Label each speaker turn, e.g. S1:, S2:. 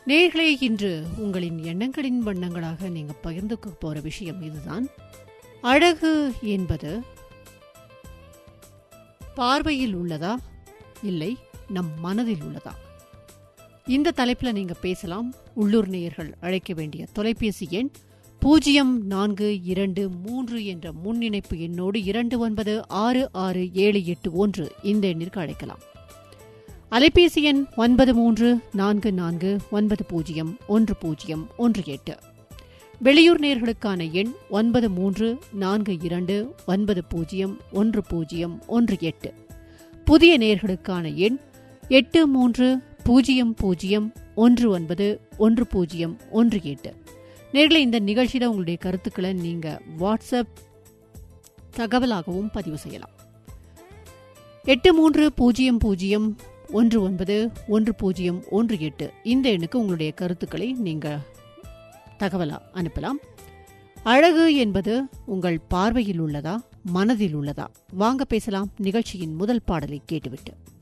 S1: நேர்களே இன்று உங்களின் எண்ணங்களின் வண்ணங்களாக நீங்க பகிர்ந்துக்க போற விஷயம் இதுதான் அழகு என்பது பார்வையில் உள்ளதா இல்லை நம் மனதில் உள்ளதா இந்த தலைப்புல நீங்க பேசலாம் உள்ளூர் நேயர்கள் அழைக்க வேண்டிய தொலைபேசி எண் பூஜ்ஜியம் நான்கு இரண்டு மூன்று என்ற முன்னிணைப்பு எண்ணோடு இரண்டு ஒன்பது ஆறு ஆறு ஏழு எட்டு ஒன்று இந்த எண்ணிற்கு அழைக்கலாம் அலைபேசி எண் ஒன்பது மூன்று நான்கு நான்கு ஒன்பது பூஜ்ஜியம் ஒன்று பூஜ்ஜியம் ஒன்று எட்டு வெளியூர் நேர்களுக்கான எண் ஒன்பது மூன்று நான்கு இரண்டு ஒன்பது பூஜ்ஜியம் ஒன்று பூஜ்ஜியம் ஒன்று எட்டு புதிய நேர்களுக்கான எண் எட்டு மூன்று பூஜ்ஜியம் பூஜ்ஜியம் ஒன்று ஒன்பது ஒன்று பூஜ்ஜியம் ஒன்று எட்டு நேர்களை இந்த நிகழ்ச்சியில் உங்களுடைய கருத்துக்களை நீங்கள் வாட்ஸ்அப் தகவலாகவும் பதிவு செய்யலாம் எட்டு மூன்று பூஜ்ஜியம் பூஜ்ஜியம் ஒன்று ஒன்பது ஒன்று பூஜ்ஜியம் ஒன்று எட்டு இந்த எண்ணுக்கு உங்களுடைய கருத்துக்களை நீங்கள் தகவலா அனுப்பலாம் அழகு என்பது உங்கள் பார்வையில் உள்ளதா மனதில் உள்ளதா வாங்க பேசலாம் நிகழ்ச்சியின் முதல் பாடலை கேட்டுவிட்டு